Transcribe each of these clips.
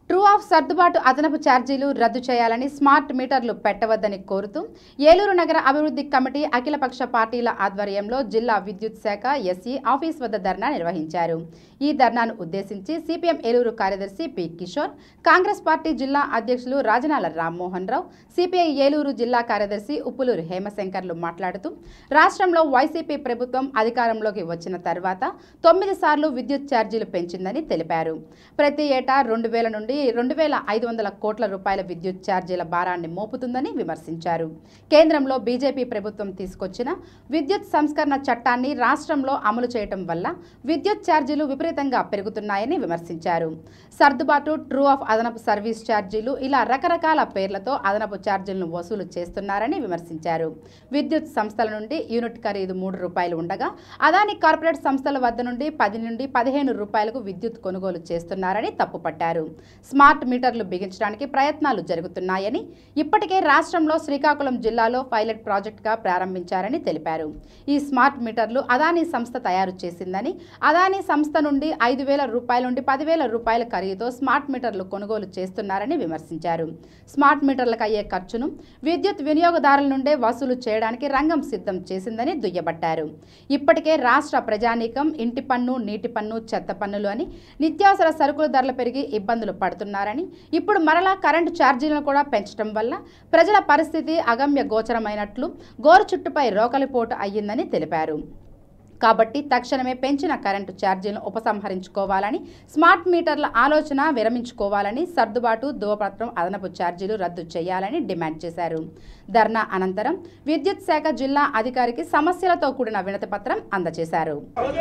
true of సర్దుబాటు అదనపు ఛార్జీలు రద్దు చేయాలని స్మార్ట్ మీటర్లు పెట్టవద్దని కోరుతూ ఏలూరు నగర అభివృద్ధి కమిటీ అఖిలపక్ష పార్టీల ఆధ్వర్యంలో జిల్లా విద్యుత్ శాఖ ఎస్ఈ ఆఫీస్ వద్ద ధర్నా నిర్వహించారు ఈ ధర్నాను ఉద్దేశించి సిపిఎం ఏలూరు కార్యదర్శి పి కిషోర్ కాంగ్రెస్ పార్టీ జిల్లా అధ్యక్షులు రాజనాల రామ్మోహన్ రావు సిపిఐ ఏలూరు జిల్లా కార్యదర్శి ఉప్పులూరు హేమశంకర్లు మాట్లాడుతూ రాష్ట్రంలో వైసీపీ ప్రభుత్వం అధికారంలోకి వచ్చిన తర్వాత తొమ్మిది సార్లు విద్యుత్ ఛార్జీలు పెంచిందని తెలిపారు ప్రతి ఏటా రెండు వేల నుండి రెండు వేల ఐదు వందల కోట్ల రూపాయల విద్యుత్ ఛార్జీల భారాన్ని మోపుతుందని విమర్శించారు కేంద్రంలో బీజేపీ ప్రభుత్వం తీసుకొచ్చిన విద్యుత్ సంస్కరణ చట్టాన్ని రాష్ట్రంలో అమలు చేయటం వల్ల విద్యుత్ ఛార్జీలు విపరీతంగా పెరుగుతున్నాయని విమర్శించారు సర్దుబాటు ట్రూ ఆఫ్ అదనపు సర్వీస్ ఛార్జీలు ఇలా రకరకాల పేర్లతో అదనపు ఛార్జీలను వసూలు చేస్తున్నారని విమర్శించారు విద్యుత్ సంస్థల నుండి యూనిట్ ఖరీదు మూడు రూపాయలు ఉండగా అదాని కార్పొరేట్ సంస్థల వద్ద నుండి పది నుండి పదిహేను రూపాయలకు విద్యుత్ కొనుగోలు చేస్తున్నారని తప్పుపట్టారు స్మార్ట్ మీటర్లు బిగించడానికి ప్రయత్నాలు జరుగుతున్నాయని ఇప్పటికే రాష్ట్రంలో శ్రీకాకుళం జిల్లాలో పైలట్ ప్రాజెక్టుగా ప్రారంభించారని తెలిపారు ఈ స్మార్ట్ మీటర్లు అదానీ సంస్థ తయారు చేసిందని అదానీ సంస్థ నుండి ఐదు వేల రూపాయల నుండి పదివేల రూపాయల ఖరీదుతో స్మార్ట్ మీటర్లు కొనుగోలు చేస్తున్నారని విమర్శించారు స్మార్ట్ మీటర్లకు అయ్యే ఖర్చును విద్యుత్ వినియోగదారుల నుండే వసూలు చేయడానికి రంగం సిద్ధం చేసిందని దుయ్యబట్టారు ఇప్పటికే రాష్ట్ర ప్రజానీకం ఇంటి పన్ను నీటి పన్ను చెత్త పన్నులు అని నిత్యావసర సరుకుల ధరలు పెరిగి ఇబ్బందులు పడుతున్నారని ఇప్పుడు మరలా కరెంటు ఛార్జీలను కూడా పెంచడం వల్ల ప్రజల పరిస్థితి అగమ్య గోచరమైనట్లు గోరు చుట్టుపై రోకలిపోటు అయ్యిందని తెలిపారు కాబట్టి తక్షణమే పెంచిన కరెంటు ఛార్జీలను ఉపసంహరించుకోవాలని స్మార్ట్ మీటర్ల ఆలోచన విరమించుకోవాలని సర్దుబాటు ధృవపత్రం అదనపు ఛార్జీలు రద్దు చేయాలని డిమాండ్ చేశారు ధర్నా అనంతరం విద్యుత్ శాఖ జిల్లా అధికారికి సమస్యలతో కూడిన వినతి పత్రం అందజేశారు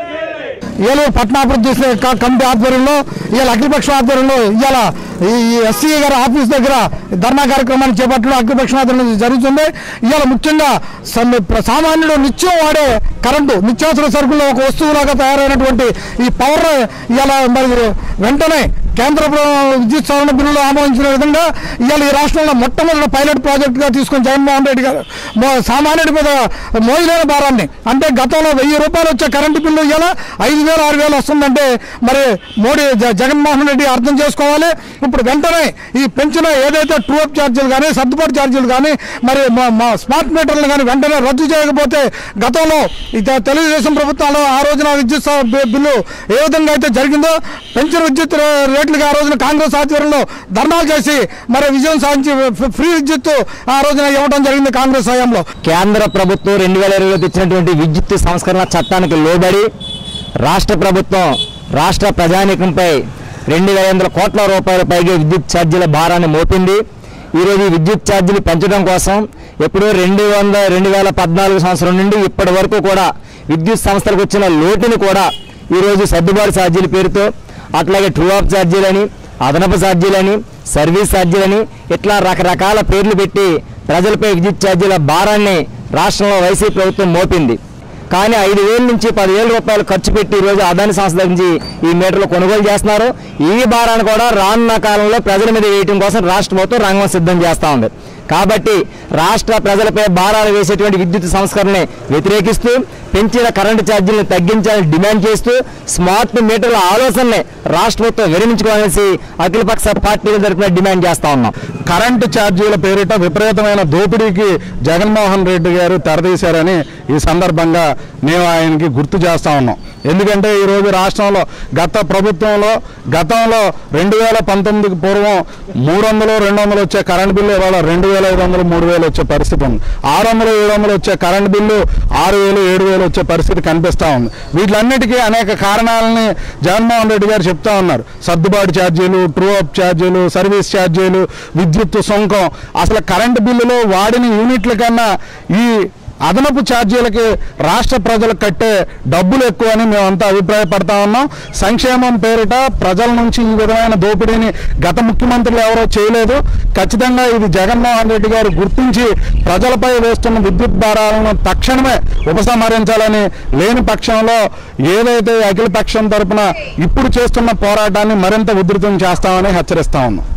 ఏలూరు పట్టణాభివృద్ధి శాఖ కమిటీ ఆధ్వర్యంలో ఇవాళ అఖిలపక్ష ఆధ్వర్యంలో ఇవాళ ఈ ఎస్సీ గారి ఆఫీస్ దగ్గర ధర్నా కార్యక్రమాన్ని చేపట్టడం అఖిలపక్ష ఆధ్వర్యంలో జరుగుతుంది ఇవాళ ముఖ్యంగా సమ్- సామాన్యుడు నిత్యం వాడే కరెంటు నిత్యావసర సరుకుల్లో ఒక వస్తువులాగా తయారైనటువంటి ఈ పవర్ ఇవాళ మరి వెంటనే కేంద్ర ప్ర- విద్యుత్ సవరణ బిల్లులో ఆమోదించిన విధంగా ఇవాళ ఈ రాష్ట్రంలో మొట్టమొదటి పైలట్ ప్రాజెక్టుగా తీసుకుని జగన్మోహన్ రెడ్డి గారు మో- సామాన్యుడి మీద మోయలేని భారాన్ని అంటే గతంలో వెయ్యి రూపాయలు వచ్చే కరెంటు బిల్లు ఇవాళ ఐదు వేలు ఆరు వేలు వస్తుందంటే మరి మోడీ జ- జగన్మోహన్ రెడ్డి అర్థం చేసుకోవాలి ఇప్పుడు వెంటనే ఈ పెంచిన ఏదైతే ట్రూ అప్ ఛార్జీలు కానీ సర్దుబాటు ఛార్జీలు కానీ మరి మా- మా స్మార్ట్ మీటర్లు కానీ వెంటనే రద్దు చేయకపోతే గతంలో ఇక తెలుగుదేశం ప్రభుత్వంలో ఆ రోజున విద్యుత్ స- బి- బిల్లు ఏ విధంగా అయితే జరిగిందో పెంచిన విద్యుత్ రే- రేట్లుగా ఆ రోజున కాంగ్రెస్ ఆధ్వర్యంలో ధర్నాలు చేసి మరి విజయం సాధించి ఫ్- ఫ్రీ విద్యుత్ ఆ రోజున ఇవ్వడం జరిగింది కాంగ్రెస్ హయాంలో కేంద్ర ప్రభుత్వం రెండు వేల ఇరవైలో తెచ్చినటువంటి విద్యుత్ సంస్కరణ చట్టానికి లోబడి రాష్ట్ర ప్రభుత్వం రాష్ట్ర ప్రజానీకంపై రెండు వేల ఎనిమిది కోట్ల రూపాయల పైగా విద్యుత్ ఛార్జీల భారాన్ని మోపింది ఈరోజు ఈ విద్యుత్ ఛార్జీలు పెంచడం కోసం ఎప్పుడో రెండు వందల రెండు వేల పద్నాలుగు సంవత్సరం నుండి ఇప్పటి వరకు కూడా విద్యుత్ సంస్థలకు వచ్చిన లోటుని కూడా ఈరోజు సర్దుబాటు ఛార్జీల పేరుతో అట్లాగే ట్రూ ఆఫ్ ఛార్జీలని అదనపు ఛార్జీలని సర్వీస్ ఛార్జీలని ఇట్లా రకరకాల పేర్లు పెట్టి ప్రజలపై విద్యుత్ ఛార్జీల భారాన్ని రాష్ట్రంలో వైసీపీ ప్రభుత్వం మోపింది కానీ ఐదు వేల నుంచి పదివేల రూపాయలు ఖర్చు పెట్టి ఈరోజు అదాని సంస్థ దగ్గర నుంచి ఈ మీటర్లు కొనుగోలు చేస్తున్నారు ఈ భారాన్ని కూడా రానున్న కాలంలో ప్రజల మీద వేయటం కోసం రాష్ట్ర ప్రభుత్వం రంగం సిద్ధం చేస్తూ ఉంది కాబట్టి రాష్ట్ర ప్రజలపై భారాలు వేసేటువంటి విద్యుత్ సంస్కరణని వ్యతిరేకిస్తూ పెంచిన కరెంటు ఛార్జీలను తగ్గించాలని డిమాండ్ చేస్తూ స్మార్ట్ మీటర్ల ఆలోచనని రాష్ట్ర ప్రభుత్వం విరమించుకోవాలని అఖిలపక్ష పార్టీల తరఫున డిమాండ్ చేస్తా ఉన్నాం కరెంటు ఛార్జీల పేరిట విపరీతమైన దోపిడీకి జగన్మోహన్ రెడ్డి గారు తెరదీశారని ఈ సందర్భంగా మేము ఆయనకి గుర్తు చేస్తా ఉన్నాం ఎందుకంటే ఈరోజు రాష్ట్రంలో గత ప్రభుత్వంలో గతంలో రెండు వేల పంతొమ్మిదికి పూర్వం మూడు వందలు రెండు వందలు వచ్చే కరెంట్ బిల్లు ఇవాళ రెండు వేల ఐదు వందలు మూడు వేలు వచ్చే పరిస్థితి ఉంది ఆరు వందలు ఏడు వందలు వచ్చే కరెంట్ బిల్లు ఆరు వేలు ఏడు వేలు వచ్చే పరిస్థితి కనిపిస్తూ ఉంది వీటిలన్నిటికీ అనేక కారణాలని జగన్మోహన్ రెడ్డి గారు చెప్తా ఉన్నారు సర్దుబాటు ఛార్జీలు ట్రూ అప్ ఛార్జీలు సర్వీస్ ఛార్జీలు విద్యుత్ సుంకం అసలు కరెంటు బిల్లులో వాడిన యూనిట్ల కన్నా ఈ అదనపు ఛార్జీలకి రాష్ట్ర ప్రజలకు కట్టే డబ్బులు ఎక్కువ అని మేమంతా అభిప్రాయపడతా ఉన్నాం సంక్షేమం పేరిట ప్రజల నుంచి ఈ విధమైన దోపిడీని గత ముఖ్యమంత్రులు ఎవరో చేయలేదు ఖచ్చితంగా ఇది జగన్మోహన్ రెడ్డి గారు గుర్తించి ప్రజలపై వేస్తున్న విద్యుత్ భారాలను తక్షణమే ఉపసంహరించాలని లేని పక్షంలో ఏదైతే అఖిల పక్షం తరపున ఇప్పుడు చేస్తున్న పోరాటాన్ని మరింత ఉధృతం చేస్తామని హెచ్చరిస్తా ఉన్నాం